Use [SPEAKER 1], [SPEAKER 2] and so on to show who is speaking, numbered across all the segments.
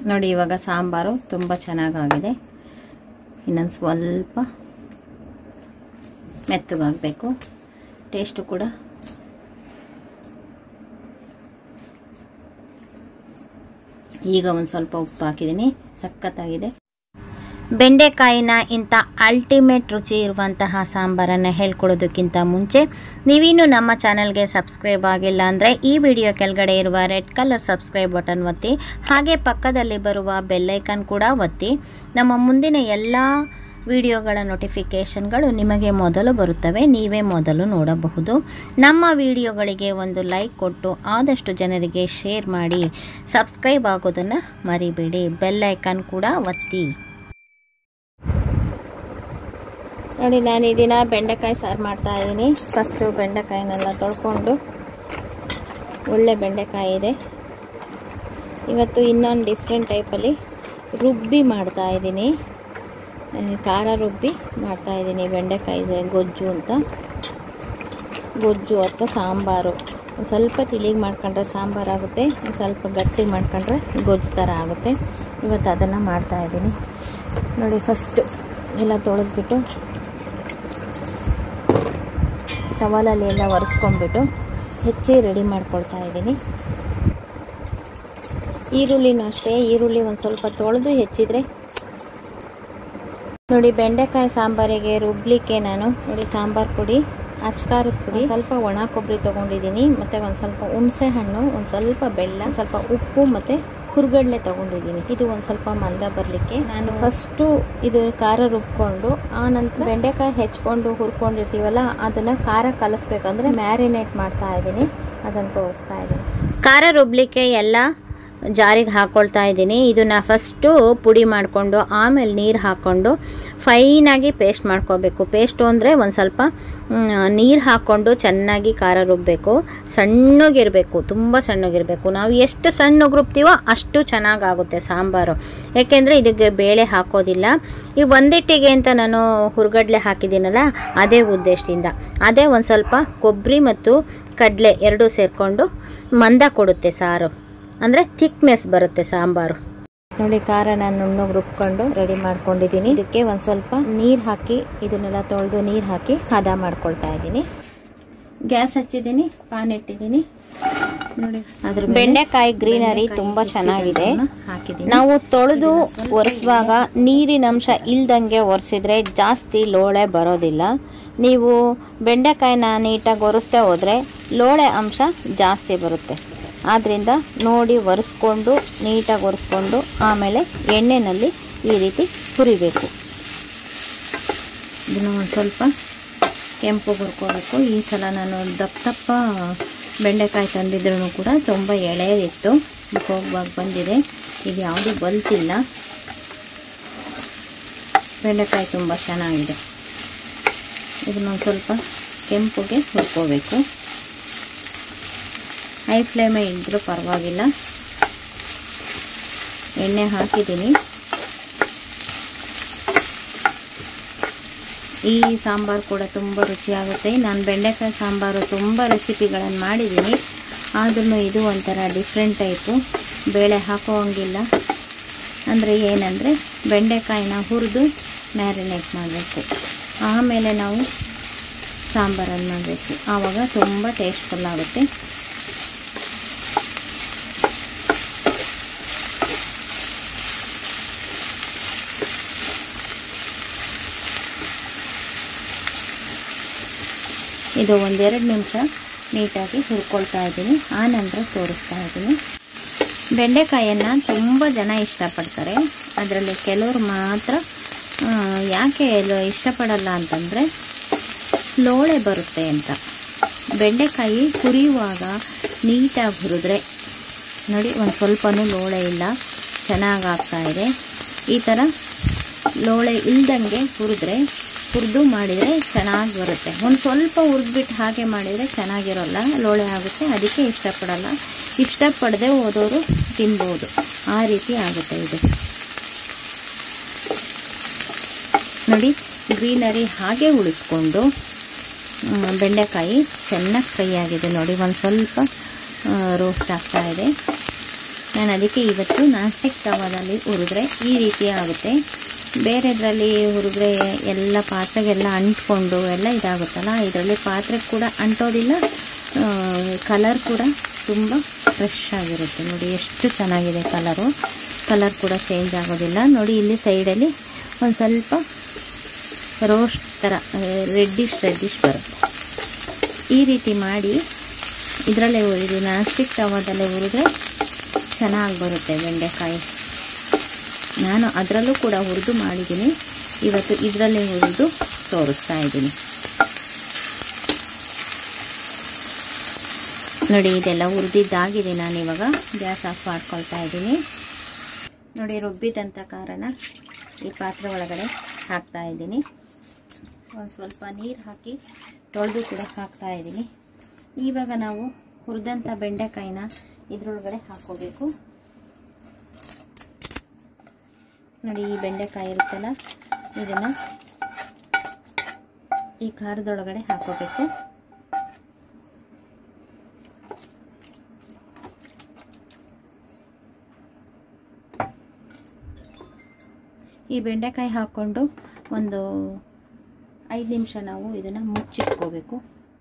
[SPEAKER 1] ನೋಡಿ ಇವಾಗ ಸಾಂಬಾರು ತುಂಬ ಚೆನ್ನಾಗಾಗಿದೆ ಇನ್ನೊಂದು ಸ್ವಲ್ಪ ಮೆತ್ತಗಾಗಬೇಕು ಟೇಸ್ಟು ಕೂಡ ಈಗ ಒಂದು ಸ್ವಲ್ಪ ಉಪ್ಪು ಹಾಕಿದ್ದೀನಿ ಸಖತ್ತಾಗಿದೆ ಬೆಂಡೆಕಾಯಿನ ಇಂಥ ಅಲ್ಟಿಮೇಟ್ ರುಚಿ ಇರುವಂತಹ ಸಾಂಬಾರನ್ನು ಹೇಳ್ಕೊಡೋದಕ್ಕಿಂತ ಮುಂಚೆ ನೀವಿನ್ನೂ ನಮ್ಮ ಚಾನಲ್ಗೆ ಸಬ್ಸ್ಕ್ರೈಬ್ ಆಗಿಲ್ಲ ಅಂದರೆ ಈ ವಿಡಿಯೋ ಕೆಳಗಡೆ ಇರುವ ರೆಡ್ ಕಲರ್ ಸಬ್ಸ್ಕ್ರೈಬ್ ಬಟನ್ ಒತ್ತಿ ಹಾಗೆ ಪಕ್ಕದಲ್ಲಿ ಬರುವ ಬೆಲ್ಲೈಕನ್ ಕೂಡ ಒತ್ತಿ ನಮ್ಮ ಮುಂದಿನ ಎಲ್ಲ ವಿಡಿಯೋಗಳ ನೋಟಿಫಿಕೇಷನ್ಗಳು ನಿಮಗೆ ಮೊದಲು ಬರುತ್ತವೆ ನೀವೇ ಮೊದಲು ನೋಡಬಹುದು ನಮ್ಮ ವಿಡಿಯೋಗಳಿಗೆ ಒಂದು ಲೈಕ್ ಕೊಟ್ಟು ಆದಷ್ಟು ಜನರಿಗೆ ಶೇರ್ ಮಾಡಿ ಸಬ್ಸ್ಕ್ರೈಬ್ ಆಗೋದನ್ನು ಮರಿಬೇಡಿ ಬೆಲ್ ಐಕಾನ್ ಕೂಡ ಒತ್ತಿ ನೋಡಿ ನಾನು ಈ ದಿನ ಬೆಂಡೆಕಾಯಿ ಸಾರು ಮಾಡ್ತಾ ಇದ್ದೀನಿ ಫಸ್ಟು ಬೆಂಡೆಕಾಯಿನೆಲ್ಲ ತೊಳ್ಕೊಂಡು ಒಳ್ಳೆ ಬೆಂಡೆಕಾಯಿ ಇದೆ ಇವತ್ತು ಇನ್ನೊಂದು ಡಿಫ್ರೆಂಟ್ ಟೈಪಲ್ಲಿ ರುಬ್ಬಿ ಮಾಡ್ತಾ ಇದ್ದೀನಿ ಆ, ಖಾರ ರುಬ್ಬಿ ಮಾಡ್ತಾ ಇದ್ದೀನಿ ಬೆಂಡೆಕಾಯಿ ಇದೆ ಗೊಜ್ಜು ಅಂತ ಗೊಜ್ಜು ಅಥವಾ ಸಾಂಬಾರು ಒಂದ್ ಸ್ವಲ್ಪ ತಿಳಿಗೆ ಮಾಡ್ಕೊಂಡ್ರೆ ಸಾಂಬಾರು ಆಗುತ್ತೆ ಒಂದ್ ಸ್ವಲ್ಪ ಗಟ್ಟಿಗೆ ಮಾಡ್ಕೊಂಡ್ರೆ ಗೊಜ್ಜು ಥರ ಆಗುತ್ತೆ ಇವತ್ತು ಅದನ್ನು ಮಾಡ್ತಾ ಇದ್ದೀನಿ ನೋಡಿ ಫಸ್ಟು ಎಲ್ಲ ತೊಳೆದ್ಬಿಟ್ಟು ಟವಲಲ್ಲಿ ಎಲ್ಲ ಒರೆಸ್ಕೊಂಡ್ಬಿಟ್ಟು ಹೆಚ್ಚಿ ರೆಡಿ ಮಾಡ್ಕೊಳ್ತಾ ಇದ್ದೀನಿ ಈರುಳ್ಳಿನೂ ಅಷ್ಟೇ ಈರುಳ್ಳಿ ಒಂದು ಸ್ವಲ್ಪ ತೊಳೆದು ಹೆಚ್ಚಿದ್ರೆ ನೋಡಿ ಬೆಂಡೆಕಾಯಿ ಸಾಂಬಾರಿಗೆ ರುಬ್ಲಿಕ್ಕೆ ನಾನು ನೋಡಿ ಸಾಂಬಾರ್ ಪುಡಿ ಅಚ್ಕಾರದ ಪುಡಿ ಸ್ವಲ್ಪ ಒಣ ಕೊಬ್ಬರಿ ತೊಗೊಂಡಿದ್ದೀನಿ ಮತ್ತು ಒಂದು ಸ್ವಲ್ಪ ಹುಣಸೆ ಹಣ್ಣು ಒಂದು ಸ್ವಲ್ಪ ಬೆಲ್ಲ ಸ್ವಲ್ಪ ಉಪ್ಪು ಮತ್ತು ಹುರ್ಗಡ್ಲೆ ತೊಗೊಂಡಿದ್ದೀನಿ ಇದು ಒಂದು ಸ್ವಲ್ಪ ಮಂದ ಬರಲಿಕ್ಕೆ ನಾನು ಫಸ್ಟು ಇದು ಖಾರ ರುಬ್ಕೊಂಡು ಆ ನಂತರ ಬೆಂಡೆಕಾಯಿ ಹೆಚ್ಕೊಂಡು ಹುರ್ಕೊಂಡಿರ್ತೀವಲ್ಲ ಅದನ್ನು ಖಾರ ಕಲಿಸ್ಬೇಕಂದ್ರೆ ಮ್ಯಾರಿನೇಟ್ ಮಾಡ್ತಾ ಇದ್ದೀನಿ ಅದನ್ನು ತೋರಿಸ್ತಾ ಇದ್ದೀನಿ ಖಾರ ರುಬ್ಲಿಕ್ಕೆ ಎಲ್ಲ ಜಾರಿಗೆ ಹಾಕ್ಕೊಳ್ತಾ ಇದ್ದೀನಿ ಇದನ್ನು ಫಸ್ಟು ಪುಡಿ ಮಾಡಿಕೊಂಡು ಆಮೇಲೆ ನೀರು ಹಾಕ್ಕೊಂಡು ಫೈನಾಗಿ ಪೇಸ್ಟ್ ಮಾಡ್ಕೋಬೇಕು ಪೇಸ್ಟು ಅಂದರೆ ಒಂದು ಸ್ವಲ್ಪ ನೀರು ಹಾಕ್ಕೊಂಡು ಚೆನ್ನಾಗಿ ಖಾರ ರುಬ್ಬಬೇಕು ಸಣ್ಣಗಿರಬೇಕು ತುಂಬ ಸಣ್ಣಗಿರಬೇಕು ನಾವು ಎಷ್ಟು ಸಣ್ಣಗೆ ರುಬ್ತೀವೋ ಅಷ್ಟು ಚೆನ್ನಾಗಾಗುತ್ತೆ ಸಾಂಬಾರು ಯಾಕೆಂದರೆ ಇದಕ್ಕೆ ಬೇಳೆ ಹಾಕೋದಿಲ್ಲ ಈ ಒಂದಿಟ್ಟಿಗೆ ಅಂತ ನಾನು ಹುರ್ಗಡ್ಲೆ ಹಾಕಿದ್ದೀನಲ್ಲ ಅದೇ ಉದ್ದೇಶದಿಂದ ಅದೇ ಒಂದು ಸ್ವಲ್ಪ ಕೊಬ್ಬರಿ ಮತ್ತು ಕಡಲೆ ಎರಡೂ ಸೇರಿಕೊಂಡು ಮಂದ ಕೊಡುತ್ತೆ ಸಾರು ಅಂದರೆ ಥಿಕ್ನೆಸ್ ಬರುತ್ತೆ ಸಾಂಬಾರು ನೋಡಿ ಖಾರ ನಾನು ನುಣ್ಣಗೆ ರುಬ್ಕೊಂಡು ರೆಡಿ ಮಾಡ್ಕೊಂಡಿದ್ದೀನಿ ಇದಕ್ಕೆ ಒಂದು ಸ್ವಲ್ಪ ನೀರು ಹಾಕಿ ಇದನ್ನೆಲ್ಲ ತೊಳೆದು ನೀರು ಹಾಕಿ ಹದ ಮಾಡ್ಕೊಳ್ತಾ ಇದ್ದೀನಿ ಗ್ಯಾಸ್ ಹಚ್ಚಿದ್ದೀನಿ ಪಾನ್ ಇಟ್ಟಿದ್ದೀನಿ ನೋಡಿ ಅದ್ರ ಬೆಂಡೆಕಾಯಿ ಗ್ರೀನರಿ ತುಂಬಾ ಚೆನ್ನಾಗಿದೆ ಹಾಕಿದ್ದೀನಿ ನಾವು ತೊಳೆದು ಒರೆಸುವಾಗ ನೀರಿನ ಅಂಶ ಇಲ್ದಂಗೆ ಒರೆಸಿದ್ರೆ ಜಾಸ್ತಿ ಲೋಳೆ ಬರೋದಿಲ್ಲ ನೀವು ಬೆಂಡೆಕಾಯಿನ ನೀಟಾಗಿ ಒರೆಸ್ದೇ ಹೋದರೆ ಲೋಳೆ ಅಂಶ ಜಾಸ್ತಿ ಬರುತ್ತೆ ಆದ್ದರಿಂದ ನೋಡಿ ಒರೆಸ್ಕೊಂಡು ನೀಟಾಗಿ ಒರೆಸ್ಕೊಂಡು ಆಮೇಲೆ ಎಣ್ಣೆಯಲ್ಲಿ ಈ ರೀತಿ ಹುರಿಬೇಕು ಇದನ್ನು ಒಂದು ಸ್ವಲ್ಪ ಕೆಂಪು ಹುರ್ಕೋಬೇಕು ಈ ಸಲ ನಾನು ದಪ್ಪ ದಪ್ಪ ಬೆಂಡೆಕಾಯಿ ತಂದಿದ್ರೂ ಕೂಡ ತುಂಬ ಎಳೆಯದಿತ್ತು ಹೋಗುವಾಗ ಬಂದಿದೆ ಇದು ಯಾವುದೂ ಬಲ್ತಿಲ್ಲ ಬೆಂಡೆಕಾಯಿ ತುಂಬ ಚೆನ್ನಾಗಿದೆ ಇದನ್ನೊಂದು ಸ್ವಲ್ಪ ಕೆಂಪುಗೆ ಹುರ್ಕೋಬೇಕು ಹೈ ಫ್ಲೇಮೇ ಇದ್ದರೂ ಪರವಾಗಿಲ್ಲ ಎಣ್ಣೆ ಹಾಕಿದ್ದೀನಿ ಈ ಸಾಂಬಾರು ಕೂಡ ತುಂಬ ರುಚಿಯಾಗುತ್ತೆ ನಾನು ಬೆಂಡೆಕಾಯಿ ಸಾಂಬಾರು ತುಂಬ ರೆಸಿಪಿಗಳನ್ನು ಮಾಡಿದ್ದೀನಿ ಆದ್ರೂ ಇದು ಒಂಥರ ಡಿಫ್ರೆಂಟ್ ಟೈಪು ಬೇಳೆ ಹಾಕೋವಂಗಿಲ್ಲ ಅಂದರೆ ಏನಂದರೆ ಬೆಂಡೆಕಾಯಿನ ಹುರಿದು ಮ್ಯಾರಿನೇಟ್ ಮಾಡಬೇಕು ಆಮೇಲೆ ನಾವು ಸಾಂಬಾರನ್ನು ಮಾಡಬೇಕು ಆವಾಗ ತುಂಬ ಟೇಸ್ಟ್ಫುಲ್ ಆಗುತ್ತೆ ಇದು ಒಂದೆರಡು ನಿಮಿಷ ನೀಟಾಗಿ ಹುರ್ಕೊಳ್ತಾ ಇದ್ದೀನಿ ಆ ನಂತರ ತೋರಿಸ್ತಾ ಇದ್ದೀನಿ ಬೆಂಡೆಕಾಯನ್ನು ತುಂಬ ಜನ ಇಷ್ಟಪಡ್ತಾರೆ ಅದರಲ್ಲಿ ಕೆಲವರು ಮಾತ್ರ ಆ, ಯಾಕೆ ಲ- ಇಷ್ಟಪಡಲ್ಲ ಅಂತಂದರೆ ಲೋಳೆ ಬರುತ್ತೆ ಅಂತ ಬೆಂಡೆಕಾಯಿ ಹುರಿಯುವಾಗ ನೀಟಾಗಿ ಹುರಿದ್ರೆ ನೋಡಿ ಒಂದು ಸ್ವಲ್ಪನೂ ಲೋಳೆ ಇಲ್ಲ ಚೆನ್ನಾಗಿ ಆಗ್ತಾ ಇದೆ ಈ ಥರ ಲೋಳೆ ಇಲ್ದಂಗೆ ಹುರಿದ್ರೆ ಹುರಿದು ಮಾಡಿದರೆ ಚೆನ್ನಾಗಿ ಬರುತ್ತೆ ಒಂದು ಸ್ವಲ್ಪ ಹುರಿದ್ಬಿಟ್ಟು ಹಾಗೆ ಮಾಡಿದರೆ ಚೆನ್ನಾಗಿರೋಲ್ಲ ಲೋಳೆ ಆಗುತ್ತೆ ಅದಕ್ಕೆ ಇಷ್ಟಪಡಲ್ಲ ಇಷ್ಟಪಡದೆ ಹೋದವರು ತಿನ್ಬೋದು ಆ ರೀತಿ ಆಗುತ್ತೆ ಇದು ನೋಡಿ ಗ್ರೀನರಿ ಹಾಗೆ ಉಳಿಸ್ಕೊಂಡು ಮ್, ಬೆಂಡೆಕಾಯಿ ಚೆನ್ನಾಗಿ ಫ್ರೈ ಆಗಿದೆ ನೋಡಿ ಒಂದು ಸ್ವಲ್ಪ ರೋಸ್ಟ್ ಆಗ್ತಾ ಇದೆ ನಾನು ಅದಕ್ಕೆ ಇವತ್ತು ನಾನ್ ಸ್ಟಿಕ್ ತವಾದಲ್ಲಿ ಹುರಿದ್ರೆ ಈ ರೀತಿ ಆಗುತ್ತೆ ಬೇರೆದ್ರಲ್ಲಿ ಹುರಿದ್ರೆ ಎಲ್ಲ ಪಾತ್ರೆಗೆಲ್ಲ ಅಂಟ್ಕೊಂಡು ಎಲ್ಲ ಇದಾಗುತ್ತಲ್ಲ ಇದರಲ್ಲಿ ಪಾತ್ರೆ ಕೂಡ ಅಂಟೋದಿಲ್ಲ ಕಲರ್ ಕೂಡ ತುಂಬ ಫ್ರೆಶ್ ಆಗಿರುತ್ತೆ ನೋಡಿ ಎಷ್ಟು ಚೆನ್ನಾಗಿದೆ ಕಲರು ಕಲರ್ ಕೂಡ ಚೇಂಜ್ ಆಗೋದಿಲ್ಲ ನೋಡಿ ಇಲ್ಲಿ ಸೈಡಲ್ಲಿ ಒಂದು ಸ್ವಲ್ಪ ರೋಸ್ಟ್ ಥರ ರೆಡ್ಡಿಶ್ ರೆಡ್ಡಿಶ್ ಬರುತ್ತೆ ಈ ರೀತಿ ಮಾಡಿ ಇದರಲ್ಲೇ ಹುರಿದು ನಾನ್ ಸ್ಟಿಕ್ ತವಾದಲ್ಲೇ ಹುರಿದ್ರೆ ಚೆನ್ನಾಗಿ ಬರುತ್ತೆ ಬೆಂಡೆಕಾಯಿ ನಾನು ಅದರಲ್ಲೂ ಕೂಡ ಹುರಿದು ಮಾಡಿದ್ದೀನಿ ಇವತ್ತು ಇದರಲ್ಲೇ ಹುರಿದು ತೋರಿಸ್ತಾ ಇದ್ದೀನಿ ನೋಡಿ ಇದೆಲ್ಲ ಹುರಿದಿದ್ದಾಗಿದೆ ನಾನು ಇವಾಗ ಗ್ಯಾಸ್ ಆಫ್ ಮಾಡ್ಕೊಳ್ತಾ ಇದ್ದೀನಿ ನೋಡಿ ರುಬ್ಬಿದಂಥ ಕಾರಣ ಈ ಪಾತ್ರೆ ಒಳಗಡೆ ಹಾಕ್ತಾ ಇದ್ದೀನಿ ಒಂದು ಸ್ವಲ್ಪ ನೀರು ಹಾಕಿ ತೊಳೆದು ಕೂಡ ಹಾಕ್ತಾ ಇದ್ದೀನಿ ಇವಾಗ ನಾವು ಹುರಿದಂಥ ಬೆಂಡೆಕಾಯಿನ ಇದ್ರೊಳಗಡೆ ಹಾಕೋಬೇಕು ನೋಡಿ ಈ ಬೆಂಡೆಕಾಯಿ ಇರುತ್ತಲ್ಲ ಇದನ್ನು ಈ ಖಾರದೊಳಗಡೆ ಹಾಕೋಬೇಕು ಈ ಬೆಂಡೆಕಾಯಿ ಹಾಕ್ಕೊಂಡು ಒಂದು ಐದು ನಿಮಿಷ ನಾವು ಇದನ್ನು ಮುಚ್ಚಿಟ್ಕೋಬೇಕು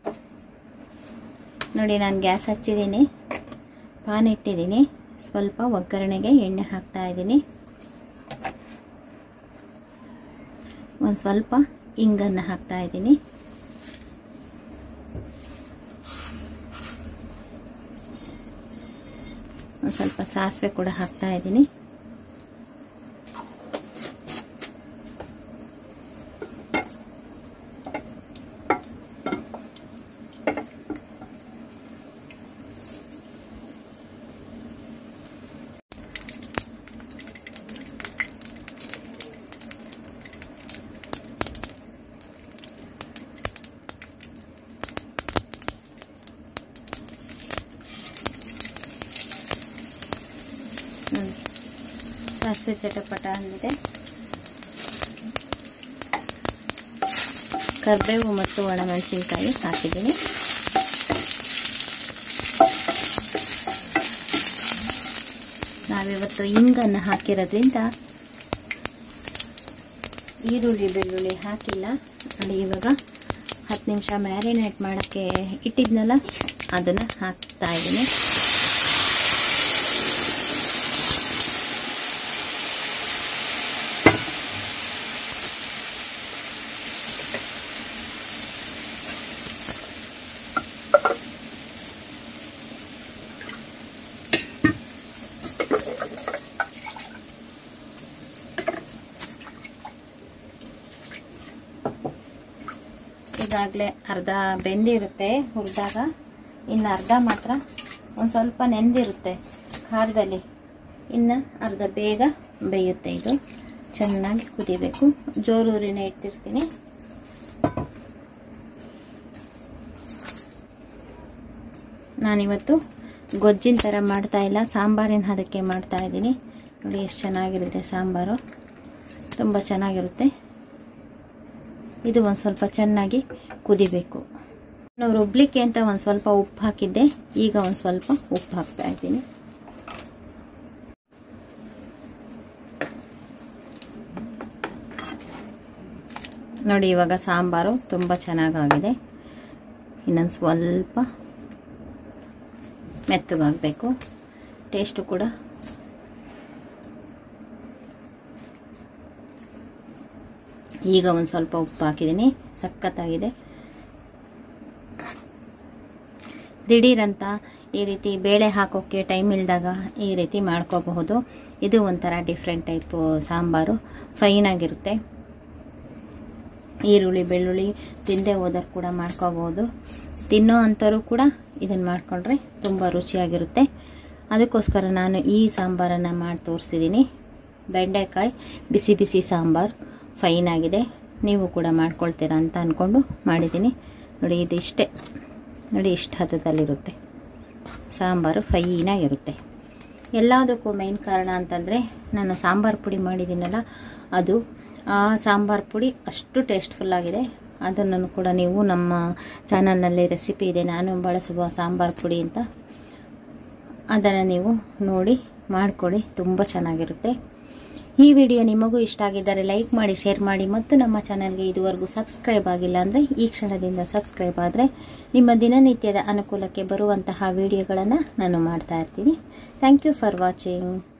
[SPEAKER 1] ನೋಡಿ ನಾನು ಗ್ಯಾಸ್ ಹಚ್ಚಿದ್ದೀನಿ ಪಾನ್ ಇಟ್ಟಿದ್ದೀನಿ ಸ್ವಲ್ಪ ಒಗ್ಗರಣೆಗೆ ಎಣ್ಣೆ ಹಾಕ್ತಾ ಇದ್ದೀನಿ ಒಂದು ಸ್ವಲ್ಪ ಇಂಗನ್ನು ಹಾಕ್ತಾ ಇದ್ದೀನಿ ಒಂದು ಸ್ವಲ್ಪ ಸಾಸಿವೆ ಕೂಡ ಹಾಕ್ತಾ ಇದ್ದೀನಿ ನೋಡಿ ಸಾಸಿವೆ ಚಟಪಟ ಅಂದಿದೆ ಕರಿಬೇವು ಮತ್ತು ಒಣಮೆಣಸಿನ್ಕಾಯಿ ಹಾಕಿದ್ದೀನಿ ನಾವಿವತ್ತು ಇಂಗನ್ನು ಹಾಕಿರೋದ್ರಿಂದ ಈರುಳ್ಳಿ ಬೆಳ್ಳುಳ್ಳಿ ಹಾಕಿಲ್ಲ ನೋಡಿ ಇವಾಗ ಹತ್ತು ನಿಮಿಷ ಮ್ಯಾರಿನೇಟ್ ಮಾಡೋಕ್ಕೆ ಇಟ್ಟಿದ್ನಲ್ಲ ಅದನ್ನು ಹಾಕ್ತಾ ಇದ್ದೀನಿ ಈಗಾಗಲೇ ಅರ್ಧ ಬೆಂದಿರುತ್ತೆ ಹುರಿದಾಗ ಇನ್ನು ಅರ್ಧ ಮಾತ್ರ ಒಂದು ಸ್ವಲ್ಪ ನೆಂದಿರುತ್ತೆ ಖಾರದಲ್ಲಿ ಇನ್ನು ಅರ್ಧ ಬೇಗ ಬೇಯುತ್ತೆ ಇದು ಚೆನ್ನಾಗಿ ಕುದಿಬೇಕು ಜೋರೂರಿನ ಇಟ್ಟಿರ್ತೀನಿ ನಾನಿವತ್ತು ಗೊಜ್ಜಿನ ಥರ ಮಾಡ್ತಾ ಇಲ್ಲ ಸಾಂಬಾರಿನ ಹದಕ್ಕೆ ಮಾಡ್ತಾ ಇದ್ದೀನಿ ನೋಡಿ ಎಷ್ಟು ಚೆನ್ನಾಗಿರುತ್ತೆ ಸಾಂಬಾರು ತುಂಬ ಚೆನ್ನಾಗಿರುತ್ತೆ ಇದು ಒಂದು ಸ್ವಲ್ಪ ಚೆನ್ನಾಗಿ ಕುದಿಬೇಕು ನಾವು ರುಬ್ಲಿಕ್ಕೆ ಅಂತ ಒಂದು ಸ್ವಲ್ಪ ಉಪ್ಪು ಹಾಕಿದ್ದೆ ಈಗ ಒಂದು ಸ್ವಲ್ಪ ಉಪ್ಪು ಹಾಕ್ತಾ ಇದ್ದೀನಿ ನೋಡಿ ಇವಾಗ ಸಾಂಬಾರು ತುಂಬ ಚೆನ್ನಾಗಾಗಿದೆ ಇನ್ನೊಂದು ಸ್ವಲ್ಪ ಮೆತ್ತಗಾಗಬೇಕು ಟೇಸ್ಟು ಕೂಡ ಈಗ ಒಂದು ಸ್ವಲ್ಪ ಉಪ್ಪು ಹಾಕಿದ್ದೀನಿ ಸಖತ್ತಾಗಿದೆ ದಿಢೀರಂತ ಈ ರೀತಿ ಬೇಳೆ ಹಾಕೋಕ್ಕೆ ಟೈಮ್ ಇಲ್ದಾಗ ಈ ರೀತಿ ಮಾಡ್ಕೋಬಹುದು ಇದು ಒಂಥರ ಡಿಫ್ರೆಂಟ್ ಟೈಪು ಸಾಂಬಾರು ಫೈನಾಗಿರುತ್ತೆ ಈರುಳ್ಳಿ ಬೆಳ್ಳುಳ್ಳಿ ತಿಂದೆ ಹೋದವ್ರು ಕೂಡ ಮಾಡ್ಕೋಬಹುದು ತಿನ್ನೋ ಅಂಥವ್ರು ಕೂಡ ಇದನ್ನು ಮಾಡಿಕೊಂಡ್ರೆ ತುಂಬ ರುಚಿಯಾಗಿರುತ್ತೆ ಅದಕ್ಕೋಸ್ಕರ ನಾನು ಈ ಸಾಂಬಾರನ್ನು ಮಾಡಿ ತೋರಿಸಿದ್ದೀನಿ ಬೆಂಡೆಕಾಯಿ ಬಿಸಿ ಬಿಸಿ ಸಾಂಬಾರು ಫೈನ್ ಆಗಿದೆ ನೀವು ಕೂಡ ಮಾಡ್ಕೊಳ್ತೀರಾ ಅಂತ ಅಂದ್ಕೊಂಡು ಮಾಡಿದ್ದೀನಿ ನೋಡಿ ಇದಿಷ್ಟೇ ನೋಡಿ ಇಷ್ಟು ಹದದಲ್ಲಿರುತ್ತೆ ಸಾಂಬಾರು ಫೈನಾಗಿರುತ್ತೆ ಎಲ್ಲದಕ್ಕೂ ಮೇನ್ ಕಾರಣ ಅಂತಂದರೆ ನಾನು ಸಾಂಬಾರು ಪುಡಿ ಮಾಡಿದ್ದೀನಲ್ಲ ಅದು ಆ ಸಾಂಬಾರು ಪುಡಿ ಅಷ್ಟು ಟೇಸ್ಟ್ಫುಲ್ಲಾಗಿದೆ ಅದನ್ನು ಕೂಡ ನೀವು ನಮ್ಮ ಚಾನಲ್ನಲ್ಲಿ ರೆಸಿಪಿ ಇದೆ ನಾನು ಬಳಸುವ ಸಾಂಬಾರು ಪುಡಿ ಅಂತ ಅದನ್ನು ನೀವು ನೋಡಿ ಮಾಡಿಕೊಡಿ ತುಂಬ ಚೆನ್ನಾಗಿರುತ್ತೆ ಈ ವಿಡಿಯೋ ನಿಮಗೂ ಇಷ್ಟ ಆಗಿದ್ದರೆ ಲೈಕ್ ಮಾಡಿ ಶೇರ್ ಮಾಡಿ ಮತ್ತು ನಮ್ಮ ಚಾನಲ್ಗೆ ಇದುವರೆಗೂ ಸಬ್ಸ್ಕ್ರೈಬ್ ಆಗಿಲ್ಲ ಅಂದರೆ ಈ ಕ್ಷಣದಿಂದ ಸಬ್ಸ್ಕ್ರೈಬ್ ಆದರೆ ನಿಮ್ಮ ದಿನನಿತ್ಯದ ಅನುಕೂಲಕ್ಕೆ ಬರುವಂತಹ ವಿಡಿಯೋಗಳನ್ನು ನಾನು ಮಾಡ್ತಾ ಇರ್ತೀನಿ ಥ್ಯಾಂಕ್ ಯು ಫಾರ್ ವಾಚಿಂಗ್